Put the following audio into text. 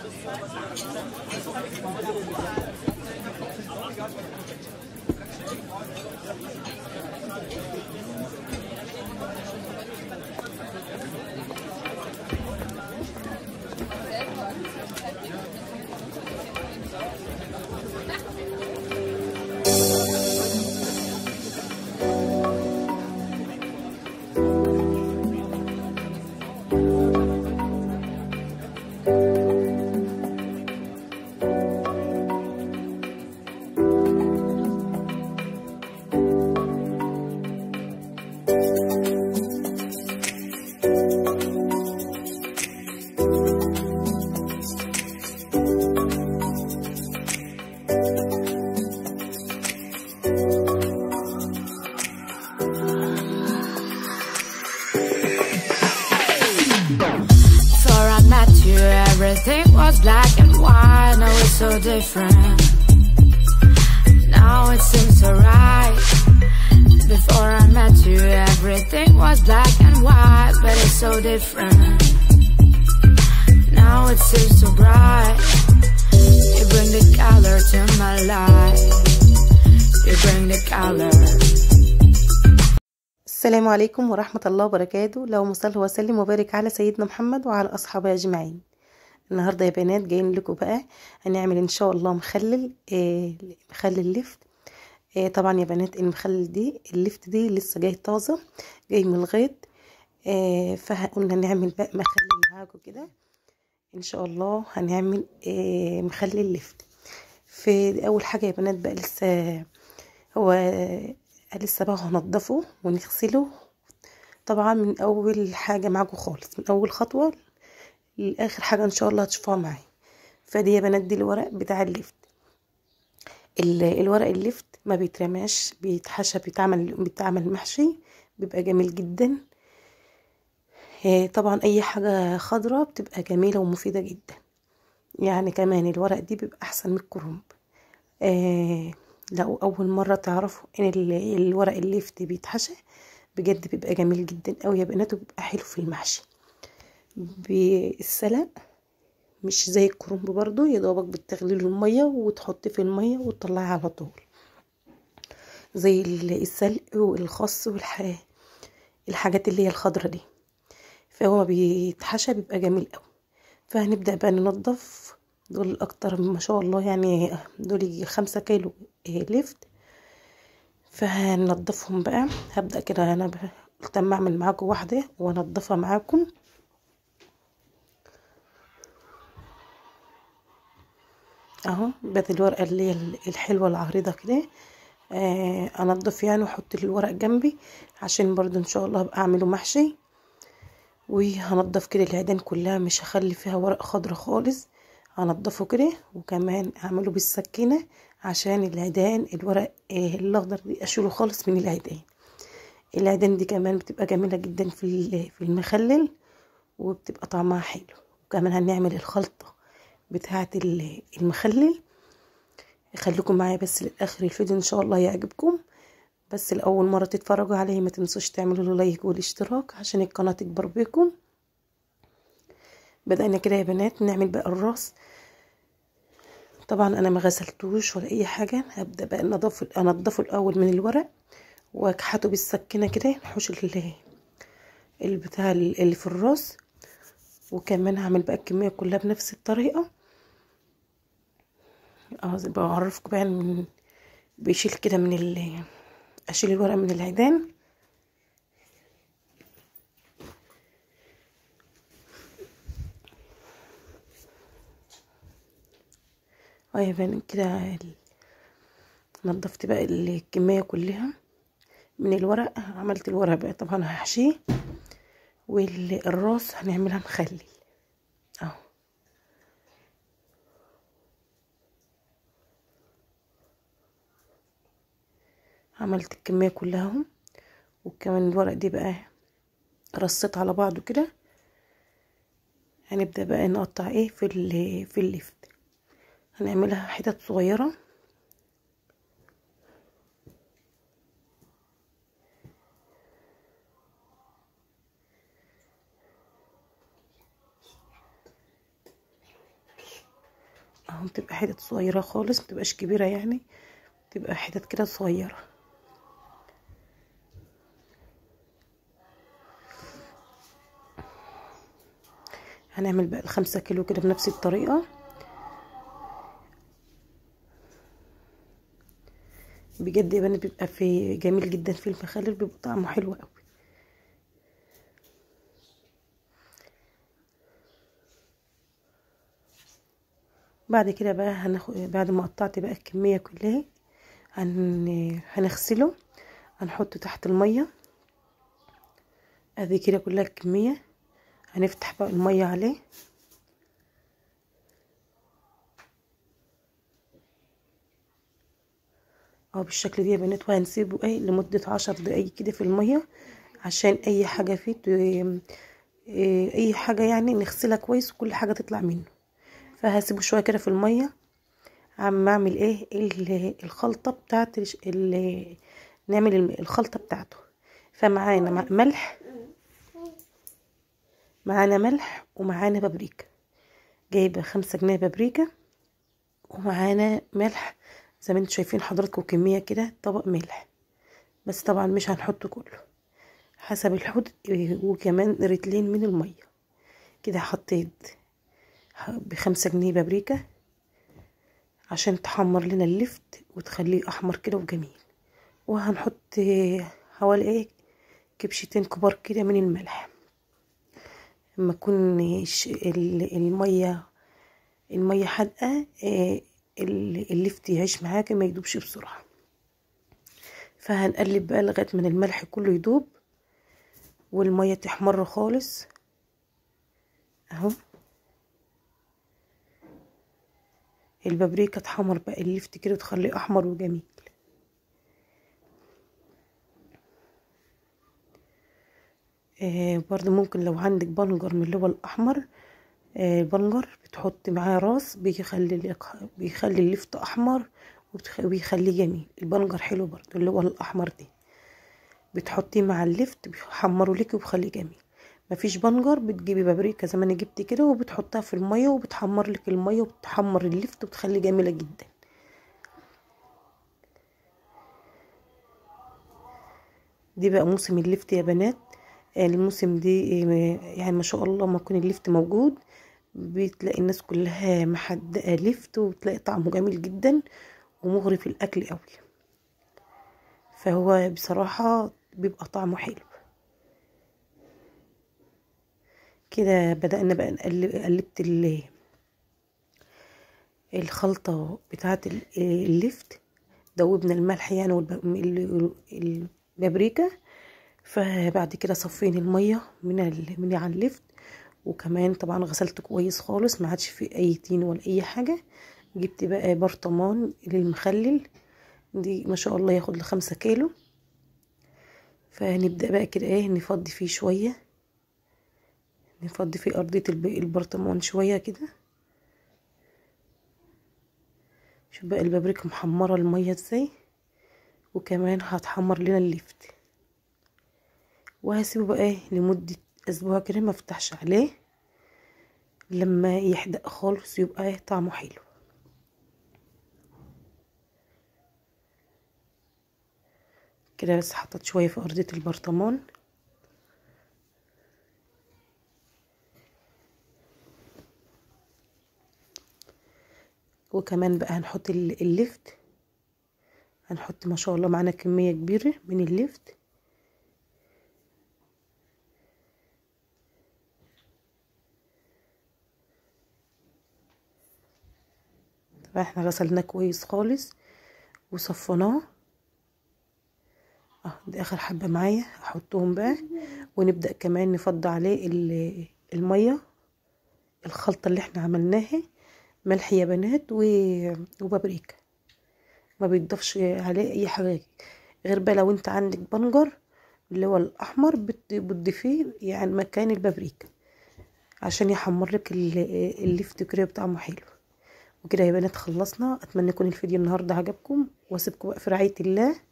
Before I met you, everything was black and white. Now it's so different. Now it seems so right. Before I met you, everything was black and white, but it's so different. Now it seems so bright. You bring the color to my life. You bring the color. السلام عليكم ورحمة الله وبركاته اللهم صل وسلم وبارك على سيدنا محمد وعلى أصحابه أجمعين النهاردة يا بنات جايين لكم بقى هنعمل إن شاء الله مخلل آه مخلل لفت آه طبعا يا بنات المخلل دي اللفت دي لسه جاي طازة جاي من الغيط آه فقلنا نعمل بقى مخلل معاكم كده إن شاء الله هنعمل آه مخلل لفت في أول حاجة يا بنات بقى لسه هو لسه بقى هنضفه ونغسله طبعا من اول حاجة معاكم خالص من اول خطوة لاخر حاجة ان شاء الله هتشوفوها معايا فدي يا بنات دي الورق بتاع اللفت الورق اللفت ما بيترماش بيتحشى بيتعمل بيتعمل محشي بيبقى جميل جدا طبعا اي حاجة خضرة بتبقى جميلة ومفيدة جدا يعني كمان الورق دي بيبقى احسن من الكرنب آه لو اول مره تعرفوا ان الورق الليفت بيتحشى بجد بيبقى جميل جدا قوي يا بنات وبيبقى حلو في المحشي بالسلق مش زي الكرنب برضو يا دوبك بتغلي له الميه وتحطيه في الميه وتطلعيه على طول زي السلق والخس والح الحاجات اللي هي الخضرة دي فهو ما بيتحشى بيبقى جميل قوي فهنبدأ بقى ننضف دول اكتر ما شاء الله يعني دول خمسة كيلو لفت فهنضفهم بقى هبدأ كده انا قلت اما اعمل معاكم واحدة وانضفها معاكم اهو بدل الورقة اللي هي الحلوة العريضة كده آه انضف يعني واحط الورق جنبي عشان برضو ان شاء الله ابقى اعمله محشي وهنضف كده العيدان كلها مش هخلي فيها ورق خضرة خالص هنضفه كده وكمان اعمله بالسكينة عشان العيدان الورق الاخضر دي اشيله خالص من العيدان العيدان دي كمان بتبقى جميلة جدا في في المخلل وبتبقى طعمها حلو وكمان هنعمل الخلطة بتاعة المخلل خليكم معايا بس للاخر الفيديو ان شاء الله يعجبكم بس لاول مرة تتفرجوا عليه ما تنسوش تعملوا له لايك والاشتراك عشان القناة تكبر بيكم بدأنا كده يا بنات نعمل بقى الراس طبعا انا ما غسلتوش ولا اي حاجة هبدأ بقى انضفه انضفه الاول من الورق واكحته بالسكينة كده نحوش البتاع اللي في الراس وكمان هعمل بقى الكمية كلها بنفس الطريقة اه بعرفكم بقى من بيشيل كده من ال اشيل الورق من العيدان اه يا بنات كده نضفت بقى الكمية كلها من الورق عملت الورق بقى طبعا هحشيه والراس هنعملها مخلل اهو عملت الكمية كلها اهو وكمان الورق دي بقى رصيت على بعضه كده هنبدأ بقى نقطع ايه في في اللفت هنعملها حتت صغيرة اهو بتبقى حتت صغيره خالص متبقاش كبيره يعني بتبقى حتت كده صغيره هنعمل بقى الخمسة كيلو كده بنفس الطريقة بجد يا بنات بيبقى في جميل جدا في المخلل بيبقى طعمه حلو قوي بعد كده بقى هناخد بعد ما قطعت بقى الكمية كلها هن... هنغسله هنحطه تحت المية ادي كده كلها الكمية هنفتح بقى المية عليه اهو بالشكل دي يا بنات وهنسيبه ايه لمدة عشر دقايق كده في المية عشان اي حاجة فيه اي حاجة يعني نغسلها كويس وكل حاجة تطلع منه فهسيبه شويه كده في الميه عم اعمل ايه الخلطه بتاعت ال نعمل الخلطه بتاعته فمعانا ملح معانا ملح ومعانا بابريكا جايبه خمسة جنيه بابريكا ومعانا ملح زي ما انتم شايفين حضراتكم كميه كده طبق ملح بس طبعا مش هنحطه كله حسب الحوض وكمان رتلين من الميه كده حطيت بخمسة جنيه بابريكا عشان تحمر لنا اللفت وتخليه احمر كده وجميل وهنحط حوالي ايه كبشتين كبار كده من الملح لما تكون المية المية حادقة اللفت يعيش معاك ما يدوبش بسرعة فهنقلب بقى لغاية من الملح كله يدوب والمية تحمر خالص اهو البابريكا تحمر بقى اللفت كده وتخليه احمر وجميل آه برضو ممكن لو عندك بنجر من اللي هو الاحمر آه البنجر بتحط معاه راس بيخلي بيخلي اللفت احمر وبيخليه جميل البنجر حلو برضو اللي هو الاحمر دي بتحطيه مع اللفت بيحمره لك وبيخليه جميل مفيش بنجر بتجيبي بابريكا زي ما انا جبت كده وبتحطها في الميه وبتحمر لك الميه وبتحمر اللفت وبتخليه جميله جدا دي بقى موسم اللفت يا بنات الموسم دي يعني ما شاء الله ما يكون اللفت موجود بتلاقي الناس كلها محدقه لفت وبتلاقي طعمه جميل جدا ومغري في الاكل قوي فهو بصراحه بيبقى طعمه حلو كده بدأنا بقى نقلب قلبت الخلطة بتاعة اللفت دوبنا الملح يعني والبابريكا فبعد كده صفينا المية من من على اللفت وكمان طبعا غسلته كويس خالص ما عادش فيه اي تين ولا اي حاجة جبت بقى برطمان للمخلل دي ما شاء الله ياخد لخمسة كيلو فنبدأ بقى كده ايه نفضي فيه شوية نفضي في أرضية البرطمان شوية كده شوف بقى البابريكا محمرة المية ازاي وكمان هتحمر لنا اللفت وهسيبه بقى ايه لمدة اسبوع كده ما افتحش عليه لما يحدق خالص يبقى ايه طعمه حلو كده بس حطيت شوية في أرضية البرطمان وكمان بقى هنحط اللفت هنحط ما شاء الله معانا كمية كبيرة من اللفت طبعا احنا غسلناه كويس خالص وصفناه اه دي اخر حبة معايا هحطهم بقى ونبدأ كمان نفضي عليه المية الخلطة اللي احنا عملناها ملح يا بنات وبابريكا ما بيتضافش عليه اي حاجه غير بقى لو انت عندك بنجر اللي هو الاحمر بتضيفيه يعني مكان البابريكا عشان يحمر لك اللفت كده بطعمه حلو وكده يا بنات خلصنا اتمنى يكون الفيديو النهارده عجبكم واسيبكم بقى في رعايه الله